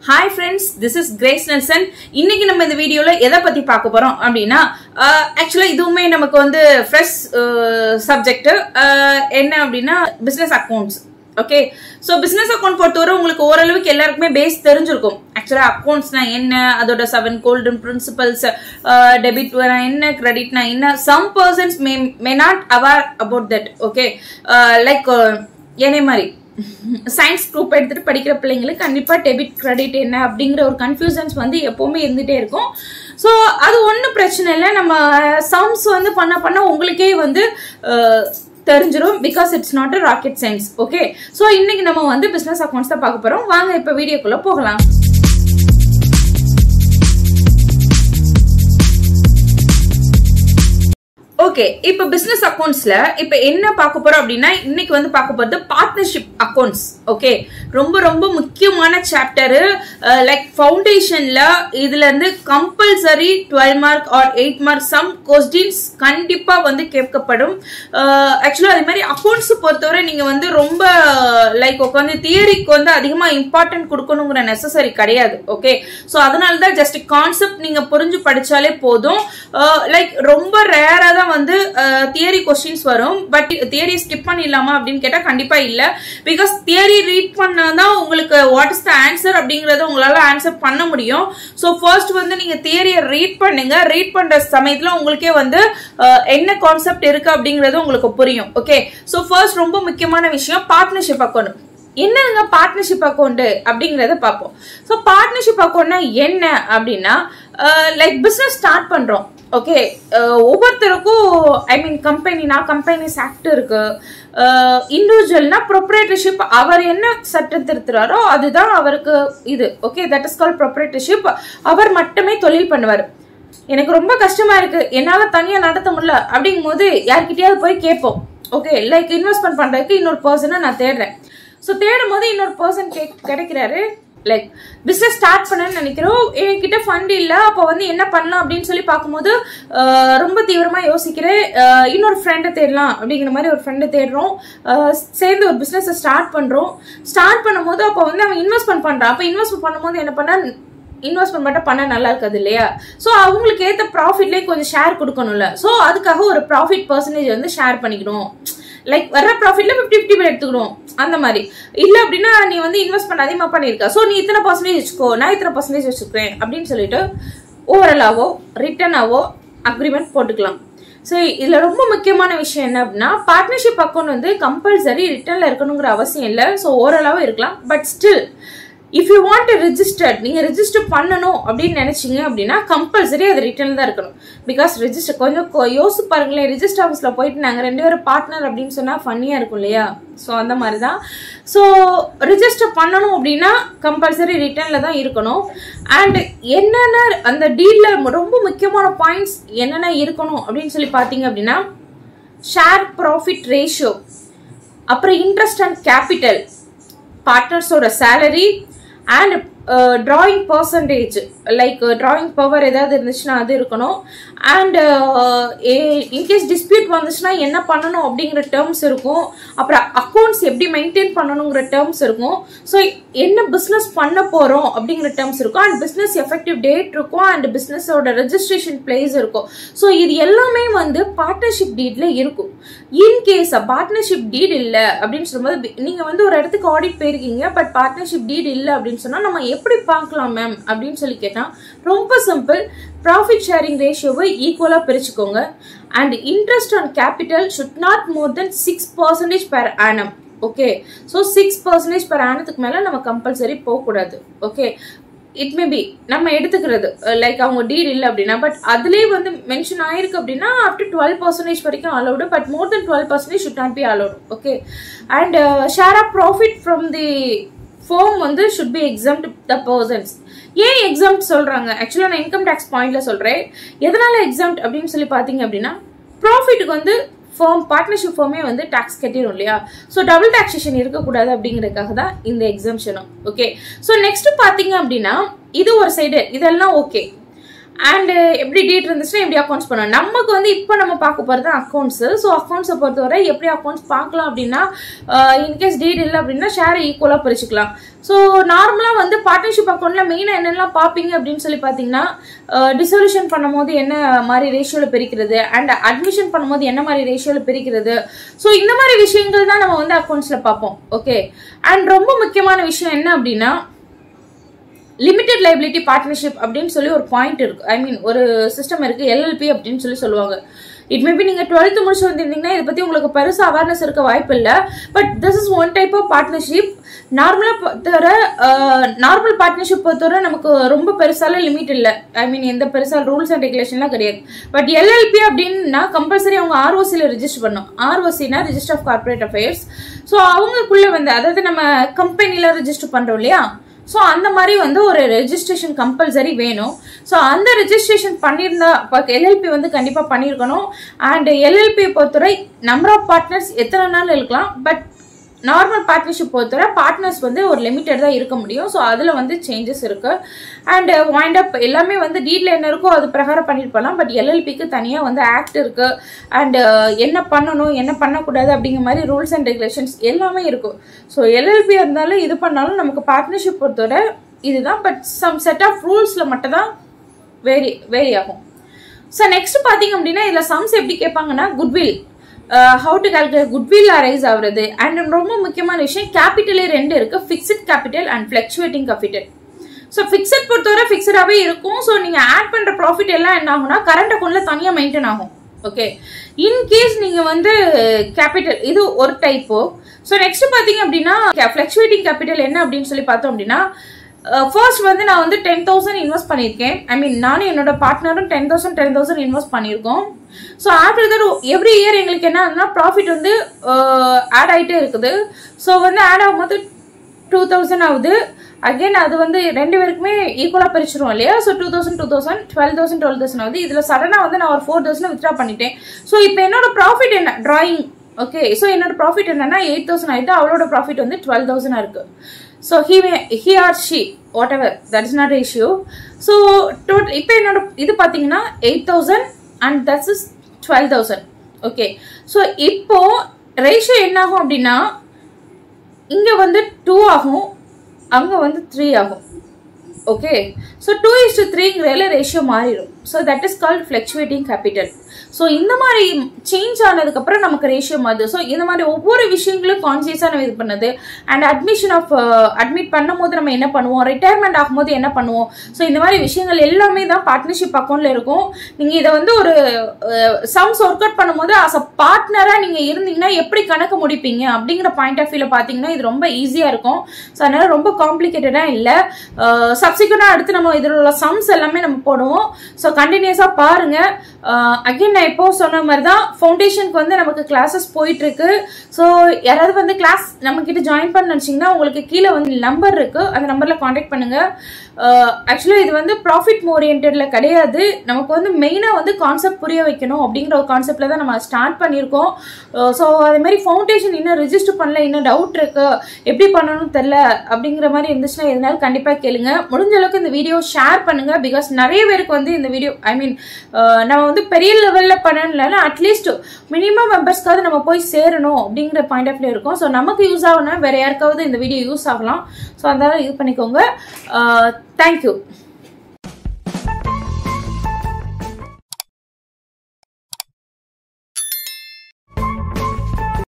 hi friends this is Grace Nelson இன்னைக்கு நம்ம இந்த வீடியோல எதை பத்தி பார்க்க போறோம் அப்படின்னா ஆக்சுவலா இதுவுமே நமக்கு வந்து ஃப்ரெஷ் சப்ஜெக்ட் என்ன அப்படின்னா business accounts okay so business account பொறுத்தவரை உங்களுக்கு ஓரளவுக்கு எல்லாருக்குமே பேஸ் தெரிஞ்சிருக்கும் ஆக்சுவலா அக்கௌண்ட்ஸ்னா என்ன அதோட செவன் கோல்டன் பிரின்சிபல்ஸ் டெபிட் என்ன கிரெடிட்னா என்ன some persons may may not aware about that okay like என்னை மாதிரி சயின்ஸ் குரூப் எடுத்துட்டு படிக்கிற பிள்ளைங்களுக்கு கண்டிப்பா டெபிட் கிரெடிட் என்ன அப்படிங்கிற ஒரு கன்ஃபியூசன்ஸ் வந்து எப்பவுமே இருந்துட்டே இருக்கும் ஸோ அது ஒன்றும் பிரச்சனை இல்லை நம்ம சம்ஸ் வந்து பண்ண பண்ண உங்களுக்கே வந்து தெரிஞ்சிடும் because it's not a rocket science okay so இன்னைக்கு நம்ம வந்து பிசினஸ் அக்கௌண்ட்ஸ் தான் பார்க்க போறோம் வாங்க இப்போ வீடியோக்குள்ள போகலாம் ஓகே இப்போ பிசினஸ் அக்கௌண்ட்ஸ்ல இப்போ என்ன பார்க்க போறோம் அப்படின்னா இன்னைக்கு வந்து பார்க்க போறது பார்ட்னர்ஷிப் அக்கௌண்ட்ஸ் ஓகே ரொம்ப ரொம்ப முக்கியமான சாப்டர் லைக் ஃபவுண்டேஷன்ல இதுல இருந்து compulsory twelve mark or eight mark some questions கண்டிப்பா வந்து கேட்கப்படும் ஆக்சுவலா அதே மாதிரி அக்கௌண்ட்ஸ் பொறுத்தவரை நீங்க வந்து ரொம்ப லைக் உட்காந்து தியரிக்கு வந்து அதிகமா இம்பார்ட்டன்ட் கொடுக்கணுங்கிற நெசசரி கிடையாது ஓகே ஸோ அதனால தான் ஜஸ்ட் கான்செப்ட் நீங்க புரிஞ்சு படிச்சாலே போதும் லைக் ரொம்ப ரேரா தான் வந்து தியரி கொஸ்டின்ஸ் வரும் பட் தியரி ஸ்கிப் பண்ணிடலாமா அப்படின்னு கேட்டா கண்டிப்பா இல்ல பிகாஸ் தியரி ரீட் பண்ணாதான் உங்களுக்கு வாட் இஸ் த ஆன்சர் அப்படிங்கறத உங்களால ஆன்சர் பண்ண முடியும் ஸோ ஃபர்ஸ்ட் வந்து நீங்க தியரியை ரீட் பண்ணுங்க ரீட் பண்ற சமயத்துல உங்களுக்கே வந்து என்ன கான்செப்ட் இருக்கு அப்படிங்கறது உங்களுக்கு புரியும் ஓகே ஸோ ஃபர்ஸ்ட் ரொம்ப முக்கியமான விஷயம் பார்ட்னர்ஷிப் அக்கௌண்ட் என்னங்க பார்ட்னர்ஷிப் அக்கௌண்ட் அப்படிங்கறத பார்ப்போம் ஸோ பார்ட்னர்ஷிப் அக்கௌண்ட்னா என்ன அப்படின்னா லைக் பிசினஸ் ஸ்டார்ட் பண்றோம் ஓகே ஒவ்வொருத்தருக்கும் ஐ மீன் கம்பெனினா கம்பெனிஸ் ஆக்ட் இருக்கு இண்டிவிஜுவல்னா ப்ரொப்ரேட்டர்ஷிப் அவர் என்ன சட்டம் திருத்துறாரோ அதுதான் அவருக்கு இது okay that is call proprietorship அவர் மட்டுமே தொழில் பண்ணுவார் எனக்கு ரொம்ப கஷ்டமா இருக்கு என்னால தனியா நடத்த முடியல அப்படிங்கும் போது யார்கிட்டயாவது போய் கேட்போம் ஓகே லைக் இன்வெஸ்ட்மெண்ட் பண்றதுக்கு இன்னொரு பர்சனை நான் தேடுறேன் ஸோ தேடும் போது இன்னொரு பர்சன் கே கிடைக்கிறாரு லைக் பிஸ்னஸ் ஸ்டார்ட் பண்ணணும்னு நினைக்கிறோம் என்கிட்ட ஃபண்ட் இல்லை அப்போ வந்து என்ன பண்ணலாம் அப்படின்னு சொல்லி பார்க்கும்போது ரொம்ப தீவிரமாக யோசிக்கிறேன் இன்னொரு ஃப்ரெண்டை தேடலாம் அப்படிங்கிற மாதிரி ஒரு ஃப்ரெண்டை தேடுறோம் சேர்ந்து ஒரு பிஸ்னஸை ஸ்டார்ட் பண்ணுறோம் ஸ்டார்ட் பண்ணும்போது அப்போ வந்து அவன் இன்வெஸ்ட்மெண்ட் பண்ணுறான் அப்போ இன்வெஸ்ட்மெண்ட் பண்ணும்போது என்ன பண்ணா இன்வெஸ்ட்மெண்ட் மட்டும் பண்ண நல்லா இருக்காது இல்லையா ஸோ அவங்களுக்கு ஏற்ற ப்ராஃபிட்லேயே கொஞ்சம் ஷேர் கொடுக்கணும்ல ஸோ அதுக்காக ஒரு ப்ராஃபிட் பர்சன்டேஜ் வந்து ஷேர் பண்ணிக்கணும் லைக் வர்ற ப்ராஃபிட்ல ஃபிஃப்டி ஃபிஃப்டி எடுத்துக்கணும் அந்த மாதிரி இல்லை அப்படின்னா நீ வந்து இன்வெஸ்ட்மெண்ட் அதிகமாக பண்ணியிருக்க ஸோ நீ இத்தனை பர்சன்டேஜ் வச்சுக்கோ நான் இத்தனை பர்சன்டேஜ் வச்சுக்கிறேன் அப்படின்னு சொல்லிட்டு ஓவரலாவோ ரிட்டர்னாவோ அக்ரிமெண்ட் போட்டுக்கலாம் ஸோ இதில் ரொம்ப முக்கியமான விஷயம் என்ன அப்படின்னா பார்ட்னர்ஷிப் அக்கௌண்ட் வந்து கம்பல்சரி ரிட்டர்னில் இருக்கணுங்கிற அவசியம் இல்லை ஸோ ஓவரலாகவும் இருக்கலாம் but still if you want registered நீங்க ரெஜிஸ்டர் பண்ணணும் அப்படின்னு நினைச்சீங்க அப்படின்னா கம்பல்சரி அது ரிட்டர்ன் தான் இருக்கணும் பிகாஸ் ரெஜிஸ்டர் கொஞ்சம் யோசிச்சு பாருங்களேன் ரிஜிஸ்டர் ஆஃபீஸ்ல போயிட்டு நாங்க ரெண்டு பேரும் பார்ட்னர் அப்படின்னு சொன்னா ஃபன்னியா இருக்கும் இல்லையா ஸோ அந்த மாதிரி தான் ஸோ ரிஜிஸ்டர் பண்ணணும் அப்படின்னா கம்பல்சரி ரிட்டர்ன்ல தான் இருக்கணும் அண்ட் என்னென்ன அந்த டீல்ல ரொம்ப முக்கியமான பாயிண்ட்ஸ் என்னென்ன இருக்கணும் அப்படின்னு சொல்லி பார்த்தீங்க அப்படின்னா ஷேர் ப்ராஃபிட் ரேஷியோ அப்புறம் இன்ட்ரெஸ்ட் அண்ட் கேபிட்டல் பார்ட்னர்ஸோட salary and drawing percentage like drawing power ஏதாவது இருந்துச்சுன்னா அது இருக்கணும் அண்ட் இன்கேஸ் டிஸ்பியூட் வந்துச்சுன்னா என்ன பண்ணணும் அப்படிங்கிற டேர்ம்ஸ் இருக்கும் அப்புறம் அக்கௌண்ட்ஸ் எப்படி மெயின்டைன் பண்ணணுங்கிற டேர்ம்ஸ் இருக்கும் ஸோ என்ன பிஸ்னஸ் பண்ண போகிறோம் அப்படிங்கிற டேர்ம்ஸ் இருக்கும் அண்ட் பிஸ்னஸ் எஃபெக்டிவ் டேட் இருக்கும் அண்ட் பிஸ்னஸோட ரெஜிஸ்ட்ரேஷன் பிளேஸ் இருக்கும் ஸோ இது எல்லாமே வந்து பார்ட்னர்ஷிப் டீட்ல இருக்கும் இன்கேஸ் பார்ட்னர்ஷிப் டீட் இல்லை அப்படின்னு சொல்லும்போது நீங்கள் வந்து ஒரு இடத்துக்கு ஆடிட் போயிருக்கீங்க பட் பார்ட்னர்ஷிப் டீட் இல்லை அப்படின்னு சொன்னால் நம்ம எப்படி பார்க்கலாம் மேம் அப்படின்னு சொல்லி கேட்டால் ரொம்ப சிம்பிள் ப்ராஃபிட் ஷேரிங் ரேஷியோவை ஈக்குவலாக பிரிச்சுக்கோங்க and interest on capital should not more than six percentage per annum okay so six percentage per ஆனத்துக்கு மேலே நம்ம கம்பல்சரி போகக்கூடாது ஓகே இட் மே பி நம்ம எடுத்துக்கிறது லைக் அவங்க டீல் இல்லை அப்படின்னா பட் அதுலேயே வந்து மென்ஷன் ஆயிருக்கு அப்படின்னா அப் டு டுவெல் பர்சன்டேஜ் வரைக்கும் allowed but more than twelve percentage should not be allowed okay and share of profit from the firm வந்து should be exam the persons ஏன் எக்ஸாம் சொல்றாங்க ஆக்சுவலாக நான் இன்கம் டேக்ஸ் பாயிண்ட்ல சொல்றேன் எதனால எக்ஸாம் அப்படின்னு சொல்லி பார்த்தீங்க அப்படின்னா ப்ராஃபிட்டுக்கு வந்து ஃபார்ம் பார்ட்னர்ஷிப் ஃபார்மே வந்து டேக்ஸ் கட்டிடும் இல்லையா ஸோ டபுள் டாக்ஸேஷன் இருக்கக்கூடாது அப்படிங்கிறதுக்காக தான் இந்த எக்ஸாம்ஷனும் ஓகே ஸோ நெக்ஸ்ட் பார்த்தீங்க அப்படின்னா இது ஒரு சைடு இதெல்லாம் ஓகே அண்ட் எப்படி டீட் இருந்துச்சுன்னா எப்படி அக்கௌண்ட்ஸ் பண்ணணும் நமக்கு வந்து இப்போ நம்ம பார்க்க போகிறது அக்கௌண்ட்ஸ் ஸோ அக்கௌண்ட்ஸை பொறுத்தவரை எப்படி அக்கௌண்ட்ஸ் பார்க்கலாம் அப்படின்னா இன்கேஸ் டீட் இல்லை அப்படின்னா ஷேரை ஈக்குவலாக பிரிச்சுக்கலாம் ஸோ நார்மலாக வந்து பார்ட்னர்ஷிப் அக்கௌண்ட்டில் மெயினாக என்னெல்லாம் பார்ப்பீங்க அப்படின்னு சொல்லி பார்த்தீங்கன்னா டிசொல்யூஷன் பண்ணும்போது என்ன மாதிரி ரேஷியோவில் பிரிக்கிறது அண்ட் அட்மிஷன் பண்ணும்போது என்ன மாதிரி ரேஷியோவில் பிரிக்கிறது ஸோ இந்த மாதிரி விஷயங்கள் தான் நம்ம வந்து அக்கௌண்ட்ஸில் பார்ப்போம் ஓகே அண்ட் ரொம்ப முக்கியமான விஷயம் என்ன அப்படின்னா லிமிடெட் லைபிலிட்டி பார்ட்னர்ஷிப் அப்படின்னு சொல்லி ஒரு பாயிண்ட் இருக்கு ஐ மீன் ஒரு சிஸ்டம் இருக்கு எல்எல்பி அப்படின்னு சொல்லி சொல்லுவாங்க இட் மேபி நீங்க டுவெல்த் முடிச்சு வந்திருந்தீங்கன்னா இதை பத்தி உங்களுக்கு பெருசா அவேர்னஸ் இருக்க வாய்ப்பு இல்லை but this is one type of partnership நார்மலா பொறுத்தவரை நார்மல் பார்ட்னர்ஷிப் பொறுத்தவரை நமக்கு ரொம்ப பெருசால லிமிட் இல்லை ஐ மீன் எந்த பெருசா ரூல்ஸ் அண்ட் ரெகுலேஷன்லாம் கிடையாது பட் எல்எல்பி அப்படின்னா கம்பல்சரி அவங்க ஆர்ஓசியில் ரெஜிஸ்டர் பண்ணும் ஆர்ஓசினா register of corporate affairs so அவங்களுக்குள்ள வந்து அதாவது நம்ம கம்பெனில ரெஜிஸ்டர் பண்றோம் இல்லையா ஸோ அந்த மாதிரி வந்து ஒரு ரெஜிஸ்ட்ரேஷன் கம்பல்சரி வேணும் ஸோ அந்த ரெஜிஸ்ட்ரேஷன் பண்ணியிருந்தா எல்எல்பி வந்து கண்டிப்பாக பண்ணியிருக்கணும் அண்ட் எல்எல்பி பொறுத்தவரை நம்பர் ஆஃப் பார்ட்னர்ஸ் எத்தனை நாள் இருக்கலாம் பட் நார்மல் பார்ட்னர்ஷிப் பொறுத்தவரை பார்ட்னர்ஸ் வந்து ஒரு லிமிட்டட் தான் இருக்க முடியும் ஸோ அதில் வந்து சேஞ்சஸ் இருக்கு அண்ட் வைண்ட் அப் எல்லாமே வந்து டீட்ல என்ன இருக்கோ அது பிரகாரம் பண்ணிட்டு போகலாம் பட் எல்எல்பிக்கு தனியாக வந்து ஆக்ட் இருக்கு அண்ட் என்ன பண்ணணும் என்ன பண்ணக்கூடாது அப்படிங்கிற மாதிரி ரூல்ஸ் அண்ட் ரெகுலேஷன்ஸ் எல்லாமே இருக்கும் ஸோ எல்எல்பி இருந்தாலும் இது பண்ணாலும் நமக்கு பார்ட்னர்ஷிப் பொறுத்தவரை இதுதான் பட் சம் செட் ஆஃப் ரூல்ஸில் மட்டும் தான் வேரி வேரி ஆகும் ஸோ நெக்ஸ்ட் பார்த்தீங்க அப்படின்னா இதில் சம்ஸ் எப்படி கேட்பாங்கன்னா goodwill how to calculate goodwill arise ஆகுறது அண்ட் ரொம்ப முக்கியமான விஷயம் கேபிட்டலே ரெண்டு இருக்கு fixed capital and fluctuating capital so fixed பொறுத்தவரை ஃபிக்ஸடாகவே இருக்கும் ஸோ நீங்கள் ஆட் பண்ணுற ப்ராஃபிட் எல்லாம் என்ன ஆகும்னா கரண்ட் அக்கௌண்ட்டில் தனியாக மெயின்டைன் ஆகும் ஓகே இன்கேஸ் நீங்கள் வந்து கேபிட்டல் இது ஒரு டைப்போ ஸோ நெக்ஸ்ட் பார்த்தீங்க அப்படின்னா ஃபிளக்சுவேட்டிங் கேபிட்டல் என்ன அப்படின்னு சொல்லி பார்த்தோம் அப்படின்னா ஃபர்ஸ்ட் வந்து நான் வந்து டென் தௌசண்ட் இன்வெஸ்ட் பண்ணியிருக்கேன் ஐ மீன் நானும் என்னோட பார்ட்னரும் ten thousand ten thousand invest பண்ணியிருக்கோம் so after that every year எங்களுக்கு என்ன ஆகுதுன்னா ப்ராஃபிட் வந்து ஆட் ஆகிட்டே இருக்குது ஸோ வந்து ஆட் ஆகும்போது டூ தௌசண்ட் ஆகுது அகைன் அது வந்து ரெண்டு பேருக்குமே ஈக்குவலாக பிரிச்சிருவோம் இல்லையா so two thousand two thousand twelve thousand twelve thousand ஆகுது இதில் சடனாக வந்து நான் ஒரு ஃபோர் தௌசண்ட் வித்ட்ரா பண்ணிட்டேன் ஸோ இப்போ என்னோட ப்ராஃபிட் என்ன டிராயிங் ஓகே ஸோ என்னோட ப்ராஃபிட் என்னன்னா எயிட் தௌசண்ட் ஆயிட்டு அவளோட ப்ராஃபிட் வந்து டுவெல் தௌசண்ட் இருக்கு so he he or she whatever that is not issue so total இப்போ என்னோட இது பார்த்தீங்கன்னா eight thousand and that's is twelve thousand okay so இப்போ ரேஷியோ என்ன ஆகும் அப்படின்னா இங்கே வந்து டூ ஆகும் அங்கே வந்து த்ரீ ஆகும் okay so two is to த்ரீங்கிறதுல ரேஷியோ மாறிடும் so that is called fluctuating capital so இந்த மாதிரி சேஞ்ச் ஆனதுக்கப்புறம் நமக்கு ரேஷியோ மாறுது ஸோ இந்த மாதிரி ஒவ்வொரு விஷயங்களும் கான்சியஸாக நம்ம இது பண்ணது அண்ட் அட்மிஷன் ஆஃப் அட்மிட் பண்ணும்போது நம்ம என்ன பண்ணுவோம் ரிட்டையர்மெண்ட் ஆகும்போது என்ன பண்ணுவோம் ஸோ இந்த மாதிரி விஷயங்கள் எல்லாமே தான் பார்ட்னர்ஷிப் அக்கௌண்ட்ல இருக்கும் நீங்கள் இதை வந்து ஒரு சம்ஸ் ஒர்க் அவுட் பண்ணும்போது அஸ் அ பார்ட்னராக நீங்கள் இருந்தீங்கன்னா எப்படி கணக்கு முடிப்பீங்க அப்படிங்கிற பாயிண்ட் ஆஃப் வியூல பார்த்தீங்கன்னா இது ரொம்ப ஈஸியாக இருக்கும் ஸோ அதனால ரொம்ப காம்ப்ளிகேட்டடாக இல்லை சப்சிக்வெண்டாக அடுத்து நம்ம இதில் உள்ள சம்ஸ் எல்லாமே நம்ம போடுவோம் ஸோ கண்டினியூஸாக பாருங்க அகைன் நான் இப்போ சொன்ன மாதிரி தான் ஃபவுண்டேஷனுக்கு வந்து நமக்கு கிளாஸஸ் போயிட்டு இருக்கு ஸோ யாராவது வந்து கிளாஸ் நம்ம கிட்ட ஜாயின் பண்ண நினச்சிங்கன்னா உங்களுக்கு கீழே வந்து நம்பர் இருக்கு அந்த நம்பர்ல காண்டாக்ட் பண்ணுங்க ஆக்சுவலாக இது வந்து ப்ராஃபிட் ஓரியன்டில் கிடையாது நமக்கு வந்து மெயினாக வந்து கான்செப்ட் புரிய வைக்கணும் அப்படிங்கிற ஒரு கான்செப்ட்ல தான் நம்ம ஸ்டார்ட் பண்ணியிருக்கோம் ஸோ அதே மாதிரி ஃபவுண்டேஷன் இன்னும் ரிஜிஸ்டர் பண்ணல இன்னும் டவுட் இருக்கு எப்படி பண்ணணும்னு தெரில அப்படிங்கிற மாதிரி இருந்துச்சுன்னா எதனாலும் கண்டிப்பாக கேளுங்க முடிஞ்ச அளவுக்கு இந்த வீடியோ ஷேர் பண்ணுங்க பிகாஸ் நிறைய பேருக்கு வந்து இந்த வீடியோ ஐ மீன் நம்ம வந்து பெரிய லெவலில் பண்ணல அட்லீஸ்ட் மினிமம் மெம்பர்ஸ்க்காவது நம்ம போய் சேரணும் அப்படிங்கிற பாயிண்ட் ஆஃப் வியூ இருக்கும் ஸோ நமக்கு யூஸ் ஆகணும் வேற யாருக்காவது இந்த வீடியோ யூஸ் ஆகலாம் ஸோ அதனால இது பண்ணிக்கோங்க தேங்க்யூ